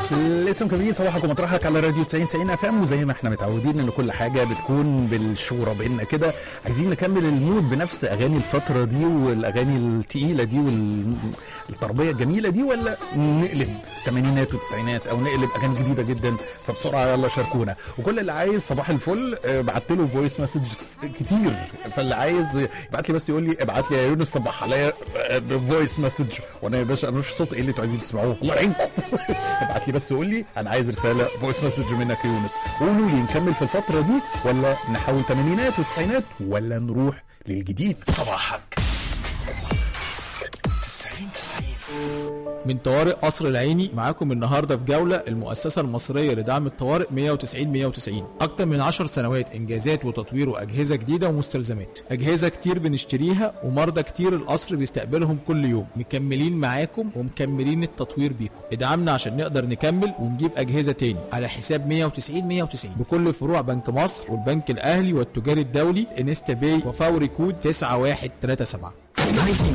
لسه مكملين صباحكم مطرحك على راديو 90 90 اف ام وزي ما احنا متعودين ان كل حاجه بتكون بالشورى بينا كده عايزين نكمل المود بنفس اغاني الفتره دي والاغاني التقيله دي والتربيه الجميله دي ولا نقلب الثمانينات والتسعينات او نقلب اغاني جديده جدا فبسرعه يلا شاركونا وكل اللي عايز صباح الفل آه، بعت له فويس مسج كتير فاللي عايز يبعت لي بس يقول لي ابعت لي يا يونس صبح عليا فويس مسج وانا يا باشا انا مش صوت ايه اللي انتوا عايزين تسمعوه الله يعينكم ابعت لي بس قول لي انا عايز رساله فويس مسج منك يا يونس قولوا لي نكمل في الفتره دي ولا نحاول ثمانينات وتسعينات ولا نروح للجديد صباحك 90 90 من طوارئ قصر العيني معاكم النهارده في جوله المؤسسه المصريه لدعم الطوارئ 190 190 اكتر من 10 سنوات انجازات وتطوير واجهزه جديده ومستلزمات اجهزه كتير بنشتريها ومرضى كتير القصر بيستقبلهم كل يوم مكملين معاكم ومكملين التطوير بيكم ادعمنا عشان نقدر نكمل ونجيب اجهزه تاني على حساب 190 190 بكل فروع بنك مصر والبنك الاهلي والتجاري الدولي انستا باي وفوري كود 9137 90